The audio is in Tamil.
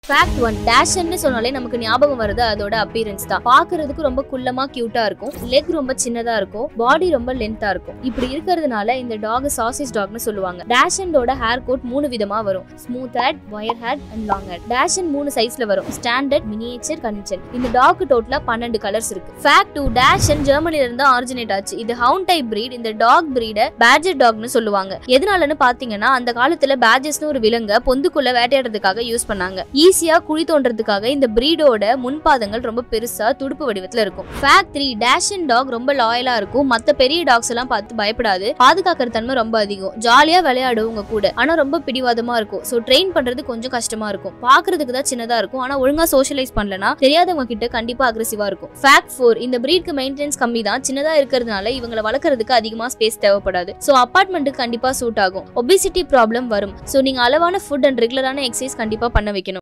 ஃபேக்ட் ஒன் டேஷன்னு சொன்னாலே நமக்கு ஞாபகம் வருது அதோட அப்பியரன்ஸ் தான் பாக்குறதுக்கு ரொம்ப குள்ளமா கியூட்டா இருக்கும் லெக் ரொம்ப சின்னதா இருக்கும் பாடி ரொம்ப லென்த்தா இருக்கும் இப்படி இருக்கிறதுனால இந்த டாக் சாசேஜ் டாக்னு சொல்லுவாங்க டேஷனோட ஹேர் கோட் மூணு விதமா வரும் smooth hair wire hair and long hair dachshund மூணு சைஸ்ல வரும் ஸ்டாண்டர்ட் மினியேச்சர் கன்வென்ஷன் இந்த டாக் டோட்டலா பன்னெண்டு கலர்ஸ் இருக்கு ஃபேக்ட் டூ டேஷன் ஜெர்மனில இருந்து ஆரிஜினேட் ஆச்சு இது ஹவுண்ட் டைப் பிரீட் இந்த டாக் பிரீட பேட்ஜர் டாக்னு சொல்லுவாங்க எதனாலன்னு பாத்தீங்கன்னா அந்த காலத்துல பேட்ஜஸ்னு ஒரு விலங்க பொந்துக்குள்ள வேட்டையாடுறதுக்காக யூஸ் பண்ணாங்க ஈஸியா குழி தோன்றதுக்காக இந்த பிரீடோட முன்பாதங்கள் ரொம்ப பெருசா துடுப்பு வடிவத்துல இருக்கும் ஃபேக்ட் த்ரீ டேஷன் டாக் ரொம்ப லாயலா இருக்கும் மத்த பெரிய டாக்ஸ் எல்லாம் பார்த்து பயப்படாது பாதுகாக்கிற தன்மை ரொம்ப அதிகம் ஜாலியா விளையாடும் உங்க கூட ஆனா ரொம்ப பிடிவாதமா இருக்கும் சோ ட்ரெயின் பண்றது கொஞ்சம் கஷ்டமா இருக்கும் பாக்குறதுக்கு தான் சின்னதா இருக்கும் ஆனா ஒழுங்கா சோஷியலைஸ் பண்ணலனா தெரியாதவங்க கிட்ட கண்டிப்பா அக்ரெசிவா இருக்கும் ஃபேக்ட் ஃபோர் இந்த பிரீட்க்கு மெயின்டெனன்ஸ் கம்மி தான் சின்னதா இருக்கிறதுனால இவங்களை வளர்க்கறதுக்கு அதிகமா ஸ்பேஸ் தேவைப்படாது சோ அபார்ட்மெண்ட்டுக்கு கண்டிப்பா சூட் ஆகும் ஒபிசிட்டி ப்ராப்ளம் வரும் சோ நீங்க அளவான ஃபுட் அண்ட் ரெகுலரான எக்ஸசைஸ் கண்டிப்பா பண்ண வைக்கணும்